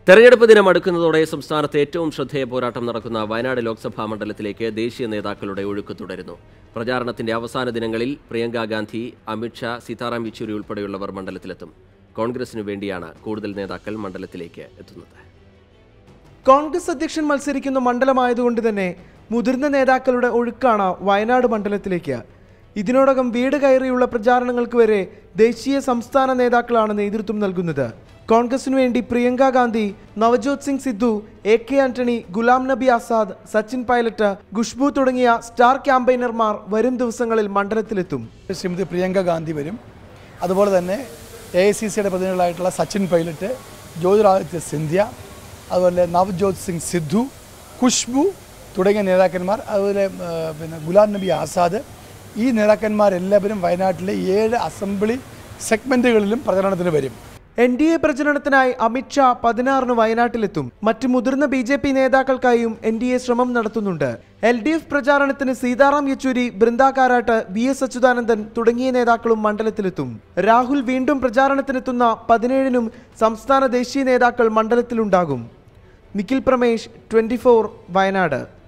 തെരഞ്ഞെടുപ്പ് ദിനം അടുക്കുന്നതോടെ സംസ്ഥാനത്ത് ഏറ്റവും ശ്രദ്ധേയ പോരാട്ടം നടക്കുന്ന വയനാട് ലോക്സഭാ മണ്ഡലത്തിലേക്ക് ദേശീയ നേതാക്കളുടെ ഒഴുക്ക് തുടരുന്നു പ്രചാരണത്തിന്റെ അവസാന ദിനങ്ങളിൽ പ്രിയങ്ക ഗാന്ധി അമിത്ഷാ സീതാറാം യെച്ചൂരി ഉൾപ്പെടെയുള്ളവർ മണ്ഡലത്തിലെത്തും കോൺഗ്രസിനു വേണ്ടിയാണ് കൂടുതൽ നേതാക്കൾ മണ്ഡലത്തിലേക്ക് എത്തുന്നത് കോൺഗ്രസ് അധ്യക്ഷൻ മത്സരിക്കുന്ന മണ്ഡലമായതുകൊണ്ട് തന്നെ മുതിർന്ന നേതാക്കളുടെ ഒഴുക്കാണ് വയനാട് മണ്ഡലത്തിലേക്ക് ഇതിനോടകം വീട് കയറിയുള്ള പ്രചാരണങ്ങൾക്ക് വരെ ദേശീയ സംസ്ഥാന നേതാക്കളാണ് നേതൃത്വം നൽകുന്നത് കോൺഗ്രസിനു വേണ്ടി Priyanka Gandhi Navjot Singh Sidhu A K Antony Ghulam Nabi Azad Sachin pilot Khushbu തുടങ്ങിയ സ്റ്റാർ ക്യാമ്പയിനർമാർ വരും ദിവസങ്ങളിൽ മണ്ഡലത്തിലെത്തും ശ്രീമതി പ്രിയങ്ക ഗാന്ധി വരും അതുപോലെ തന്നെ എ ഐ സി സിയുടെ പ്രതിനിധികളായിട്ടുള്ള സച്ചിൻ പൈലറ്റ് ജ്യോതിരാദിത്യ സിന്ധ്യ അതുപോലെ നവ്ജോത് സിംഗ് സിദ്ധു ഖുഷ്ബു തുടങ്ങിയ നേതാക്കന്മാർ അതുപോലെ ആ, പിന്നെ ഗുലാം നബി ആസാദ് ഈ നേതാക്കന്മാരെല്ലാവരും വയനാട്ടിലെ ഏഴ് അസംബ്ലി സെഗ്മെൻറ്റുകളിലും പ്രചരണത്തിന് വരും എൻ ഡി എ പ്രചരണത്തിനായി അമിത്ഷാ പതിനാറിന് വയനാട്ടിലെത്തും മറ്റ് മുതിർന്ന ബി ജെ പി നേതാക്കൾക്കായും എൻ ഡി എ ശ്രമം നടത്തുന്നുണ്ട് എൽ ഡി എഫ് പ്രചാരണത്തിന് സീതാറാം യെച്ചൂരി ബൃന്ദ കാരാട്ട് വി എസ് അച്യുതാനന്ദൻ തുടങ്ങിയ നേതാക്കളും മണ്ഡലത്തിലെത്തും രാഹുൽ വീണ്ടും പ്രചാരണത്തിനെത്തുന്ന പതിനേഴിനും സംസ്ഥാന ദേശീയ നേതാക്കൾ മണ്ഡലത്തിലുണ്ടാകും നിഖിൽ പ്രമേഷ് ട്വന്റി വയനാട്